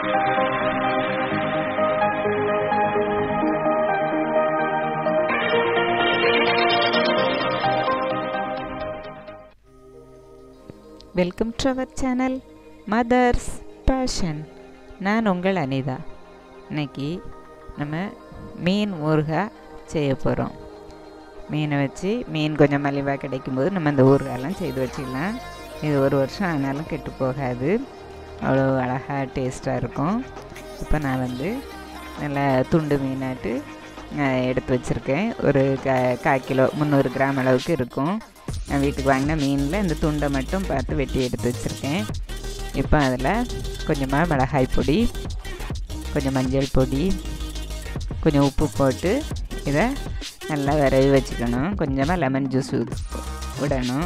welcome to our channel mother's passion நான் உங்கள் அனிதா இன்னைக்கு நம்ம மீன் ஊறுகாய் செய்ய போகிறோம் மீனை வச்சு மீன் கொஞ்சம் மலிவாக கிடைக்கும்போது நம்ம இந்த ஊறுகாயெல்லாம் செய்து வச்சுக்கலாம் இது ஒரு வருஷம் ஆனாலும் கெட்டு போகாது அவ்வளோ அழகாக டேஸ்ட்டாக இருக்கும் இப்போ நான் வந்து நல்லா துண்டு மீனாட்டு அஹ், எடுத்து வச்சுருக்கேன் ஒரு கா கால் கிலோ முந்நூறு கிராம் அளவுக்கு இருக்கும் நான் வீட்டுக்கு வாங்கின மீனில் இந்த துண்டை மட்டும் பார்த்து வெட்டி எடுத்து வச்சுருக்கேன் இப்போ அதில் கொஞ்சமாக மிளகாய் பொடி கொஞ்சம் மஞ்சள் பொடி கொஞ்சம் உப்பு போட்டு இதை நல்லா விரவி வச்சுக்கணும் கொஞ்சமாக லெமன் ஜூஸ் விடணும்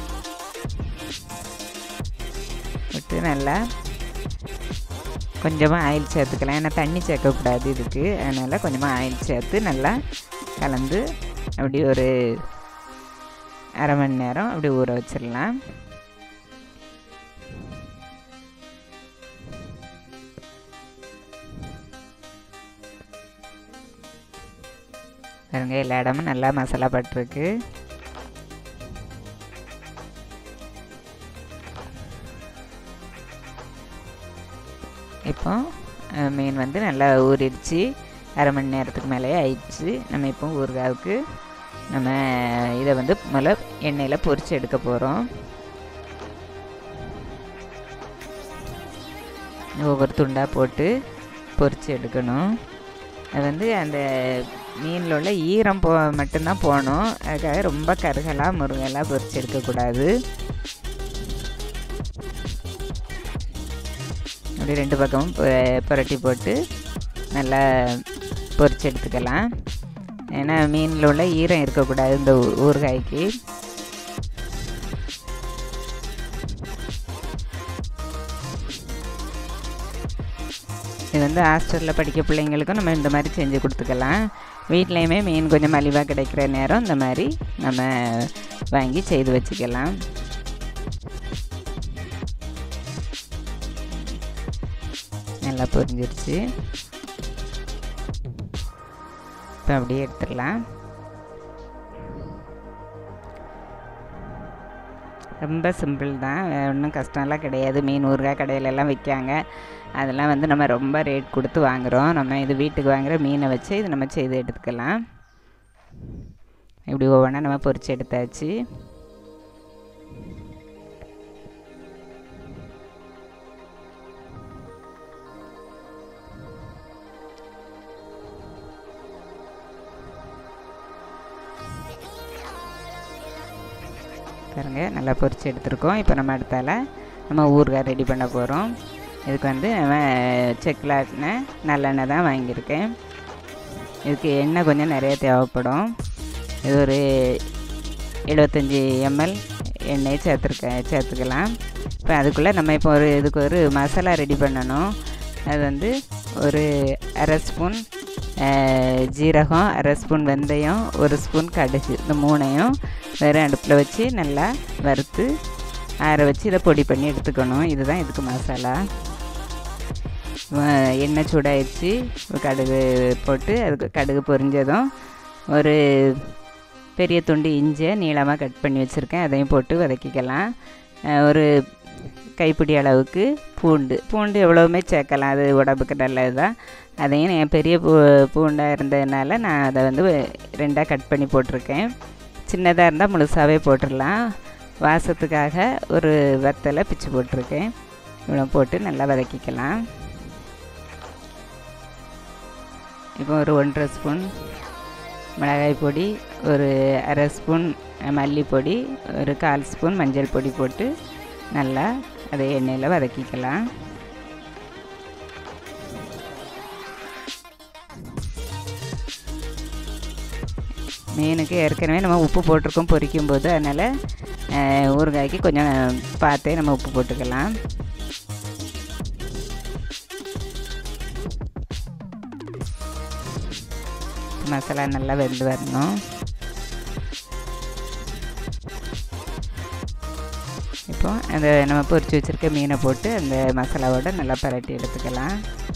விட்டு நல்லா கொஞ்சமாக ஆயில் சேர்த்துக்கலாம் ஏன்னா தண்ணி சேர்க்கக்கூடாது இதுக்கு அதனால் கொஞ்சமாக ஆயில் சேர்த்து நல்லா கலந்து அப்படி ஒரு அரை மணி நேரம் அப்படி ஊற வச்சிடலாம் பாருங்க எல்லா இடமும் நல்லா மசாலா பட்டிருக்கு இப்போ அஹ், மீன் வந்து நல்லா ஊறிடுச்சு அரை மணி நேரத்துக்கு மேலேயே ஆயிடுச்சு நம்ம இப்போ ஊறுகாவுக்கு நம்ம இதை வந்து முதல்ல எண்ணெயில் பொரிச்சு எடுக்க போகிறோம் ஒவ்வொரு துண்டாக போட்டு பொரிச்சு எடுக்கணும் அது வந்து அந்த மீனில் உள்ள ஈரம் போ மட்டும்தான் போகணும் அதுக்காக ரொம்ப கருகலாக முருகலாக பொரிச்சு எடுக்கக்கூடாது அப்படி ரெண்டு பக்கமும் பு- புரட்டி போட்டு நல்லா பொரிச்சு எடுத்துக்கலாம் ஏன்னா மீனில் உள்ள ஈரம் இருக்கக்கூடாது இந்த ஊ- ஊறுகாய்க்கு இது வந்து ஹாஸ்டலில் படிக்க பிள்ளைங்களுக்கும் நம்ம இந்த மாதிரி செஞ்சு கொடுத்துக்கலாம் வீட்லேயுமே மீன் கொஞ்சம் மலிவாக கிடைக்கிற நேரம் இந்த மாதிரி நம்ம வாங்கி செய்து வச்சுக்கலாம் நல்லா பொரிஞ்சிருச்சு இப்போ அப்படியே எடுத்துடலாம் ரொம்ப சிம்பிள் தான் ஒன்றும் கஷ்டம்லாம் கிடையாது மீன் ஊறுகாய் கடையிலெல்லாம் விற்காங்க அதெல்லாம் வந்து நம்ம ரொம்ப ரேட் கொடுத்து வாங்குகிறோம் நம்ம இது வீட்டுக்கு வாங்குகிற மீனை வச்சு இது நம்ம செய்து எடுத்துக்கலாம் இப்படி ஒவ்வொன்றா நம்ம பொரிச்சு எடுத்தாச்சு பாருங்க நல்லா பொரிச்சு எடுத்துருக்கோம் இப்போ நம்ம அடுத்தால நம்ம ஊறுகாய் ரெடி பண்ண போகிறோம் இதுக்கு வந்து நம்ம செக்கில் ஆட்டின நல்லெண்ணெய் தான் வாங்கியிருக்கேன் இதுக்கு எண்ணெய் கொஞ்சம் நிறைய தேவைப்படும் இது ஒரு எழுபத்தஞ்சி எம்எல் எண்ணெய் சேர்த்துருக்க சேர்த்துக்கலாம் இப்போ அதுக்குள்ளே நம்ம இப்போ ஒரு இதுக்கு ஒரு மசாலா ரெடி பண்ணணும் அது வந்து ஒரு அரை ஸ்பூன் அஹ், ஜீரகம் அரை ஸ்பூன் வெந்தயம் ஒரு ஸ்பூன் கடுகு இந்த மூணையும் வெறும் அடுப்பில் வச்சு நல்லா வறுத்து ஆற வச்சு இதை பொடி பண்ணி எடுத்துக்கணும் இதுதான் இதுக்கு மசாலா வ- எண்ணெய் சூடாயிடுச்சு கடுகு போட்டு அதுக்கு கடுகு பொரிஞ்சதும் ஒரு பெரிய துண்டு இஞ்சியை நீளமாக கட் பண்ணி வச்சுருக்கேன் அதையும் போட்டு வதக்கிக்கலாம் அஹ் ஒரு கைப்பிடி அளவுக்கு பூண்டு பூண்டு எவ்வளவுமே சேர்க்கலாம் அது உடம்புக்கு நல்லது தான் அதையும் நான் பெரிய பூ பூண்டாக இருந்ததுனால நான் அதை வந்து ரெண்டாக கட் பண்ணி போட்டிருக்கேன் சின்னதாக இருந்தால் முழுசாகவே போட்டுடலாம் வாசத்துக்காக ஒரு வத்தலை பிச்சு போட்டிருக்கேன் இவ்வளோ போட்டு நல்லா வதக்கிக்கலாம் இப்போ ஒரு ஒன்றரை ஸ்பூன் மிளகாய் பொடி ஒரு அரை ஸ்பூன் மல்லிப்பொடி ஒரு கால் ஸ்பூன் மஞ்சள் பொடி போட்டு நல்லா அதை எண்ணெயில் வதக்கிக்கலாம் மீனுக்கு ஏற்கனவே நம்ம உப்பு போட்டிருக்கோம் பொரிக்கும் போது அதனால் அஹ், ஊறுகாய்க்கு கொஞ்சம் பார்த்தே நம்ம உப்பு போட்டுக்கலாம் மசாலா நல்லா வெந்து வரணும் இப்போ இப்போ அந்த நம்ம பொரிச்சு வச்சுருக்க மீனை போட்டு அந்த மசாலாவோட நல்லா பரட்டி எடுத்துக்கலாம்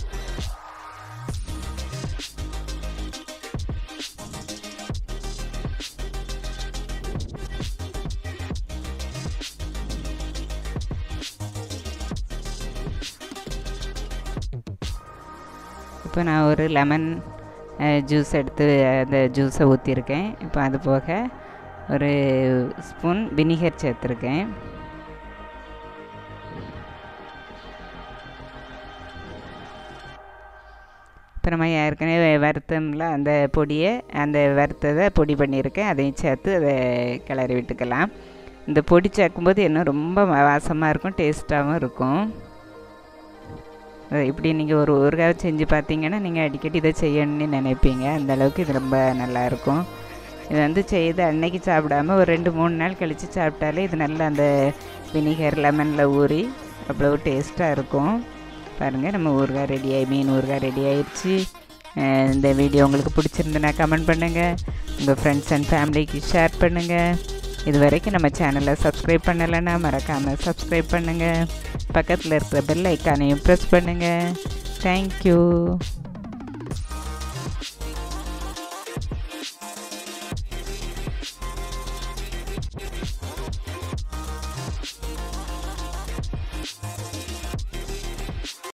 இப்போ நான் ஒரு லெமன் ஜூஸ் எடுத்து அந்த ஜூஸை ஊற்றிருக்கேன் இப்போ அது போக ஒரு ஸ்பூன் வினிகர் சேர்த்துருக்கேன் இப்போ நம்ம ஏற்கனவே வறுத்தோம்ல அந்த பொடியை அந்த வறுத்ததை பொடி பண்ணியிருக்கேன் அதையும் சேர்த்து அதை கிளறி விட்டுக்கலாம் இந்த பொடி சேர்க்கும்போது இன்னும் ரொம்ப வாசமாக இருக்கும் டேஸ்ட்டாகவும் இருக்கும் இப்படி நீங்கள் ஒரு ஊறுகாய் செஞ்சு பார்த்தீங்கன்னா நீங்கள் அடிக்கடி இதை செய்யணும்னு நினைப்பீங்க அந்த அளவுக்கு இது ரொம்ப நல்லாயிருக்கும் இது வந்து செய்து அன்னைக்கு சாப்பிடாம ஒரு ரெண்டு மூணு நாள் கழித்து சாப்பிட்டாலே இது நல்லா அந்த வினிகர் லெமனில் ஊறி அவ்வளோ டேஸ்ட்டாக இருக்கும் பாருங்கள் நம்ம ஊறுகாய் ரெடி ஆகி மீன் ஊறுகாய் ரெடி ஆயிடுச்சு இந்த வீடியோ உங்களுக்கு பிடிச்சிருந்துன்னா கமெண்ட் பண்ணுங்கள் உங்கள் ஃப்ரெண்ட்ஸ் அண்ட் ஃபேமிலிக்கு ஷேர் பண்ணுங்கள் இது வரைக்கும் நம்ம சேனலை சப்ஸ்கிரைப் பண்ணலைன்னா மறக்காமல் சப்ஸ்கிரைப் பண்ணுங்கள் பக்கத்தில் இருக்கிற பெல் ஐக்கானையும் ப்ரெஸ் பண்ணுங்கள் தேங்க்யூ